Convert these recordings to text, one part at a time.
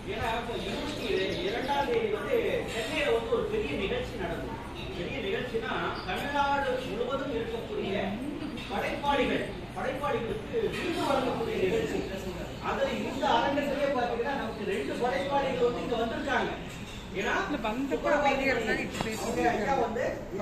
ஏன்னா இப்போ இருபத்தி இரண்டாம் தேதி வந்து சென்னையில வந்து ஒரு பெரிய நிகழ்ச்சி நடந்தது பெரிய நிகழ்ச்சினா தமிழ்நாடு முழுவதும் இருக்கக்கூடிய படைப்பாளிகள் படைப்பாளிகளுக்கு விருது வழங்கக்கூடிய நிகழ்ச்சி அதுல இந்த அரங்கத்திலே பாத்தீங்கன்னா நமக்கு ரெண்டு படைப்பாளிகள் வந்து இங்க வந்திருக்காங்க ஏன்னா இல்ல, வந்த கூட அமைதியா இருந்தாங்க, இப்ப பேசிட்டு அவங்க ஐயா வந்து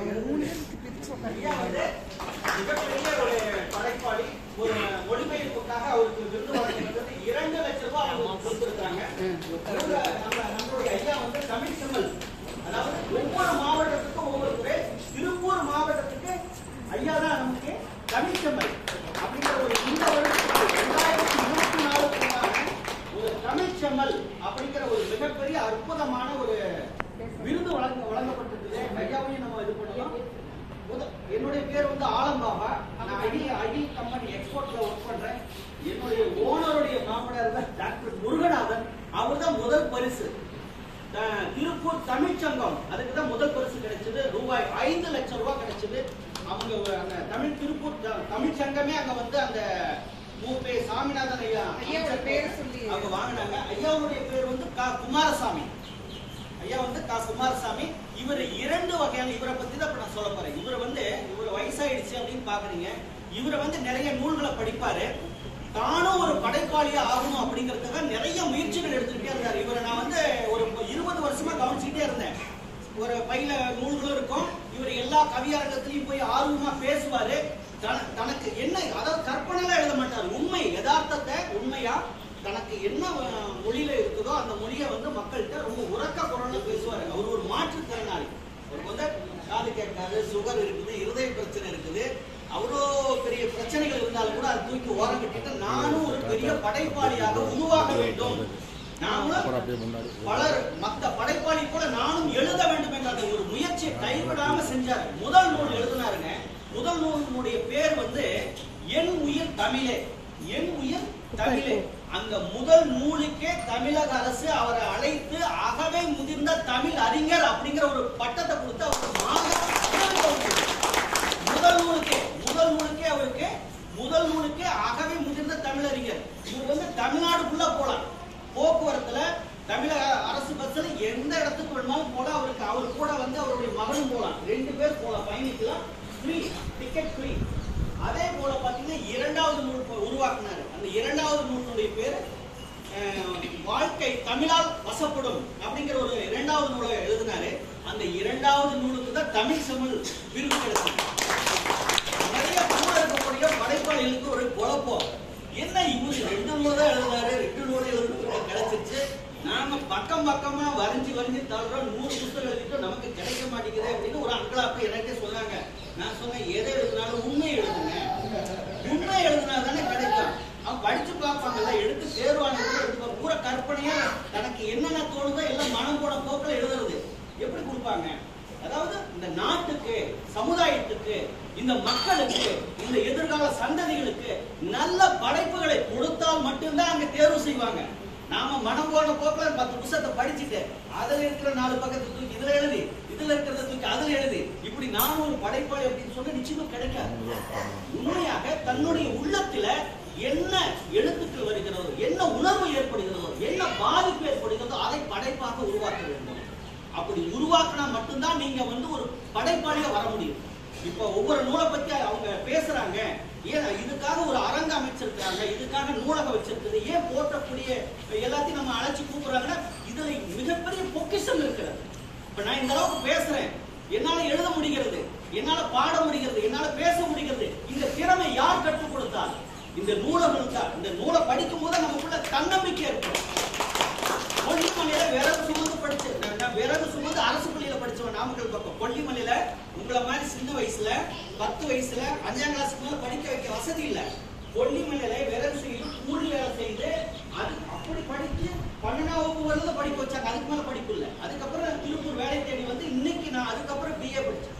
ஐயா வந்து மிகப்பெரிய ஒரு படைப்பாளி ஒரு மொழிபெயர்ப்புக்காக அவருக்கு விருது வழங்குறது இரண்டு லட்சம் ரூபாய் அவங்க கொடுத்திருக்காங்க இவங்க நம்ம நம்மளுடைய ஐயா வந்து தமிழ் செம்மல் அதாவது ஒவ்வொரு மாவட்டத்துக்கும் ஒவ்வொரு துறை திருப்பூர் மாவட்டத்துக்கு ஐயா தான் நமக்கு தமிழ் செம்மல் அப்படிங்கிற ஒரு இந்த வருடத்துக்கு ரெண்டாயிரத்தி இருபத்தி நாலுக்குள்ளான ஒரு தமிழ் செம்மல் அப்படிங்கிற ஒரு மிகப்பெரிய அற்புதமான ஒரு விருது வழங்க வழங்கப்பட்டிருக்குது ஐயாவையும் நம்ம இது பண்ணலாம் முத- என்னுடைய பேர் வந்து ஆலம் பாபா நான் ஐடி ஐடி கம்பெனி எக்ஸ்போர்ட்ல ஒர்க் பண்றேன் என்னுடைய ஓனருடைய மாமனார் தான் டாக்டர் முருகநாதன் அவர் தான் முதல் பரிசு அஹ், திருப்பூர் தமிழ்ச்சங்கம் அதுக்கு தான் முதல் பரிசு கிடைச்சது ரூபாய் ஐந்து லட்சம் ரூபாய் கிடைச்சது அவங்க ஒரு அந்த தமிழ் திருப்பூர் த- தமிழ் சங்கமே அங்க வந்து அந்த மூப்பே சாமிநாதன் ஐயா ஐயாவோட பேரை சொல்லி. அவங்க வாங்கினாங்க ஐயாவுடைய பேர் வந்து கா குமாரசாமி ஐயா வந்து கா குமாரசாமி இவர் இரண்டு வகையான இவரை பத்தி தான் இப்ப நான் சொல்ல போறேன் இவர் வந்து இவர் வயசாயிடுச்சு அப்படின்னு பாக்குறீங்க இவரை வந்து நிறைய நூல்களை படிப்பாரு தானும் ஒரு படைப்பாளியா ஆகணும் அப்படிங்கிறதுக்காக நிறைய முயற்சிகள் எடுத்துக்கிட்டே இருந்தார் இவரை நான் வந்து ஒரு இருபது வருஷமா கவனிச்சுக்கிட்டே இருந்தேன் ஒரு பையில நூல்களும் இருக்கும் இவர் எல்லா கவியரங்கத்திலையும் போய் ஆர்வமா பேசுவாரு தன- தனக்கு என்ன அதாவது கற்பனைலாம் எழுத மாட்டார் உண்மை யதார்த்தத்தை உண்மையா தனக்கு என்ன அஹ், மொழியில இருக்குதோ அந்த மொழியை வந்து மக்கள்கிட்ட ரொம்ப உறக்க குரல்ல பேசுவாரு அவர் ஒரு மாற்றுத்திறனாளி அவருக்கு வந்து காது கேட்காது சுகர் இருக்குது இருதய பிரச்சனை இருக்குது அவ்வளோ பெரிய பிரச்சனைகள் இருந்தாலும் கூட அதை தூக்கி ஓரம் கட்டிட்டு நானும் ஒரு பெரிய படைப்பாளியாக உருவாக வேண்டும் நானும் பலர் மத்த படைப்பாளி கூட நானும் எழுத வேண்டும் என்ற அந்த ஒரு முயற்சியை கைவிடாம செஞ்சார் முதல் நூல் எழுதினாருங்க முதல் நூலினுடைய பேர் வந்து என் உயிர் தமிழே என் உயிர் தமிழே அங்க முதல் நூலுக்கே தமிழக அரசு அவரை அழைத்து அகவை முதிர்ந்த தமிழ் அறிஞர் அப்படிங்கிற ஒரு பட்டத்தை கொடுத்து அவருக்கு மாநில முதல் நூலுக்கே முதல் நூலுக்கே அவருக்கு முதல் நூலுக்கே அகவை முதிர்ந்த தமிழறிஞர் இவர் வந்து தமிழ்நாடுக்குள்ள போலாம் போக்குவரத்துல தமிழக அரசு பஸ்ல எந்த இடத்துக்கு வேணுமாலும் போலாம் அவருக்கு அவர் கூட வந்து அவருடைய மகனும் போலாம் ரெண்டு பேர் போலாம் பயணிக்கலாம் ஃப்ரீ டிக்கெட் ஃப்ரீ அதே போல பாத்தீங்கன்னா இரண்டாவது நூல் இப்ப உருவாக்குனாரு அந்த இரண்டாவது நூலுடைய பேர் அஹ், வாழ்க்கை தமிழால் வசப்படும் அப்படிங்கிற ஒரு இரண்டாவது நூலை எழுதினாரு அந்த இரண்டாவது நூலுக்கு தான் தமிழ் செம்மல் விருது கிடைச்சது நிறைய கூட இருக்கக்கூடிய படைப்பாளிகளுக்கு ஒரு குழப்பம் என்ன இவரு ரெண்டு நூல் தான் எழுதினாரு ரெண்டு நூல் எழுதுறதுக்கு கிடைச்சிருச்சு நாம பக்கம் பக்கமா வரைஞ்சு வரைஞ்சு தள்ளுறோம் நூறு புத்தகம் எழுதிட்டோம் நமக்கு கிடைக்க மாட்டேங்குது அப்படின்னு ஒரு அங்கலாப்பு எனக்கே சொன்னாங்க நான் சொன்னேன் எதை எழுதினாலும் உண்மை எழுதுங்க உண்மை எழுதினா தானே கிடைக்கும் அவன் படிச்சு பார்ப்பாங்கல்ல எடுத்து தேர்வானது எடுத்து பூரா கற்பனையா தனக்கு என்னென்ன தோணுதோ எல்லாம் மனம் போன போக்கில் எழுதுறது எப்படி கொடுப்பாங்க அதாவது இந்த நாட்டுக்கு சமுதாயத்துக்கு இந்த மக்களுக்கு இந்த எதிர்கால சந்ததிகளுக்கு நல்ல படைப்புகளை கொடுத்தால் மட்டும்தான் அங்க தேர்வு செய்வாங்க நாம மனம் போன போக்குல பத்து புத்தகத்தை படிச்சுட்டு அதுல இருக்கிற நாலு பக்கத்தை தூக்கி இதுல எழுதி இதுல இருக்கிறத தூக்கி அதுல எழுதி இப்படி நான் ஒரு படைப்பாளி அப்படின்னு சொன்னா நிச்சயமா கிடைக்காது உண்மையாக தன்னுடைய உள்ளத்துல என்ன எழுத்துக்கள் வருகிறதோ என்ன உணர்வு ஏற்படுகிறதோ என்ன பாதிப்பு ஏற்படுகிறதோ அதை படைப்பாக உருவாக்க வேண்டும் அப்படி உருவாக்கினா மட்டும்தான் நீங்க வந்து ஒரு படைப்பாளியா வர முடியும் இப்ப ஒவ்வொரு நூலை பத்தி அவங்க பேசுறாங்க ஏன் இதுக்காக ஒரு அரங்கு அமைச்சிருக்காங்க இதுக்காக நூலகம் வச்சிருக்குது ஏன் போற்றக்கூடிய எல்லாத்தையும் நம்ம அழைச்சு கூப்பிடுறாங்கன்னா இதுல மிகப்பெரிய பொக்கிஷம் இருக்கிறது இப்ப நான் இந்த அளவுக்கு பேசுறேன் என்னால எழுத முடிகிறது என்னால பாட முடிகிறது என்னால பேச முடிகிறது இந்த திறமை யார் கற்றுக் கொடுத்தால் இந்த நூலகம் தான் இந்த நூலை படிக்கும் போது நமக்குள்ள தன்னம்பிக்கை ஏற்படும் கொல்லிமலையில விறகு சுமந்து படிச்சு நான் நான் விறகு சுமந்து அரசு பள்ளியில படிச்சவன் நாமக்கல் பக்கம் கொல்லிமலையில உங்களை மாதிரி சின்ன வயசுல பத்து வயசுல அஞ்சாம் கிளாஸ்க்கு மேல படிக்க வைக்க வசதி இல்ல கொல்லிமலையில விறகு செய்து கூலி வேலை செய்து அது அப்படி படிச்சு பன்னெண்டாம் வகுப்பு வரல படிக்க வச்சாங்க அதுக்கு மேல படிப்பு இல்ல அதுக்கப்புறம் நான் திருப்பூர் வேலை தேடி வந்து இன்னைக்கு நான் அதுக்கப்புறம் பிஏ படிச்சேன்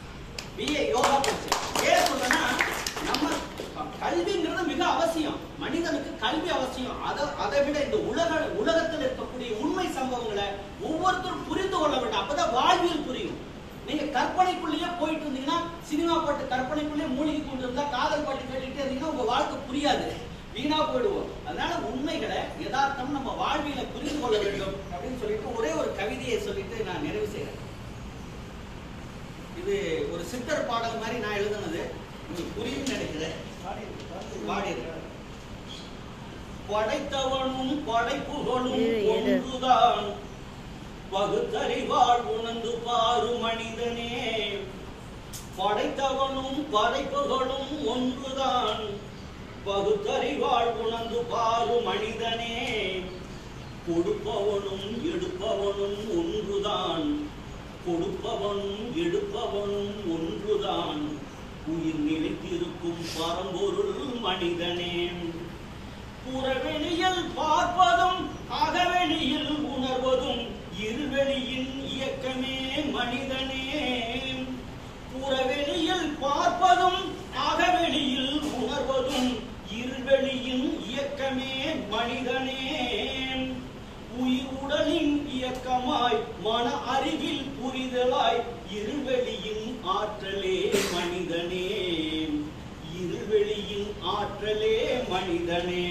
பிஏ யோகா படிச்சேன் ஏன் சொல்றேன்னா நம்ம கல்விங்கிறது மிக அவசியம் மனிதனுக்கு கல்வி அவசியம் அதை அதை விட இந்த உலக உலகத்தில் இருக்கக்கூடிய உண்மை சம்பவங்களை ஒவ்வொருத்தரும் புரிந்து கொள்ள வேண்டும் அப்பதான் வாழ்வியல் புரியும் நீங்க கற்பனைக்குள்ளேயே போயிட்டு இருந்தீங்கன்னா சினிமா பாட்டு கற்பனைக்குள்ளேயே மூழ்கி கொண்டு இருந்தா காதல் பாட்டு கேட்டுக்கிட்டே இருந்தீங்கன்னா உங்க வாழ்க்கை புரியாது வீணா போயிடுவோம் அதனால உண்மைகளை யதார்த்தம் நம்ம வாழ்வியல புரிந்து கொள்ள வேண்டும் அப்படின்னு சொல்லிட்டு ஒரே ஒரு கவிதையை சொல்லிட்டு நான் நிறைவு செய்யறேன் இது ஒரு சித்தர் பாடல் மாதிரி நான் எழுதுனது உங்களுக்கு புரியும் நினைக்கிறேன் பாடியிருக்கேன் படைத்தவனும் படைப்புகளும் இரு, இரு. ஒன்றுதான் பகுத்தறிவாள் உணர்ந்து பாரு மனிதனே படைத்தவனும் படைப்புகளும் ஒன்றுதான் பகுத்தறிவாள் உணர்ந்து பாரு மனிதனே கொடுப்பவனும் எடுப்பவனும் ஒன்றுதான் கொடுப்பவனும் எடுப்பவனும் ஒன்றுதான் உயிர் நிலைத்திருக்கும் பரம்பொருள் மனிதனே புறவெளியில் பார்ப்பதும் அகவெளியில் உணர்வதும் இருவெளியின் இயக்கமே மனிதனே புறவெளியில் பார்ப்பதும் அகவெளியில் உணர்வதும் இருவெளியின் இயக்கமே மனிதனே உயிர் உடலின் இயக்கமாய் மன அறிவில் புரிதலாய் இருவெளியின் ஆற்றலே மனிதனே இருவெளியின் ஆற்றலே மனிதனே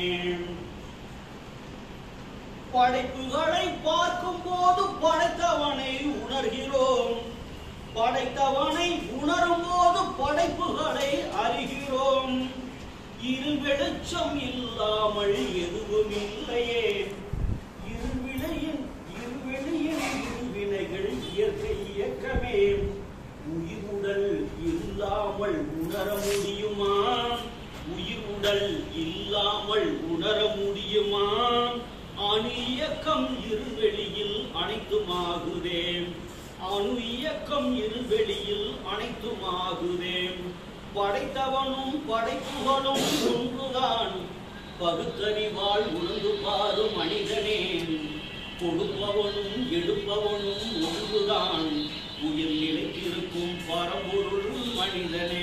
படைப்புகளை பார்க்கும் போது படைத்தவனை உணர்கிறோம் படைத்தவனை உணரும் போது படைப்புகளை அறிகிறோம் இரு வெளிச்சம் இல்லாமல் எதுவும் இல்லையே இருவினையின் இருவெளியின் இருவினைகள் இயற்கை இயக்கமே உயிர் உடல் இல்லாமல் உணர முடியுமா உயிர் உடல் இல்லாமல் உணர முடியுமா அணு இயக்கம் இருவெளியில் அனைத்துமாகுதே அணு இயக்கம் இருவெளியில் அனைத்துமாகுதே படைத்தவனும் படைப்புகளும் ஒன்றுதான் பகுத்தறிவாள் உணர்ந்து பாரு மனிதனே கொடுப்பவனும் எடுப்பவனும் ஒன்றுதான் உயிர் நிலைத்திருக்கும் பரம்பொருள் மனிதனே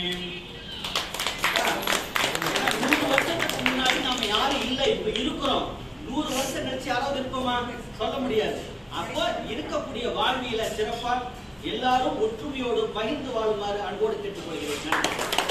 ஏன்னா, நூறு வருஷத்துக்கு முன்னாடி நாம யாரும் இல்லை இப்ப இருக்கிறோம் நூறு வருஷம் கழிச்சு யாராவது இருப்போமா சொல்ல முடியாது அப்ப இருக்கக்கூடிய வாழ்வியல சிறப்பா எல்லாரும் ஒற்றுமையோடு பகிர்ந்து வாழுமாறு அன்போடு கேட்டுக்கொள்கிறேன் நன்றி.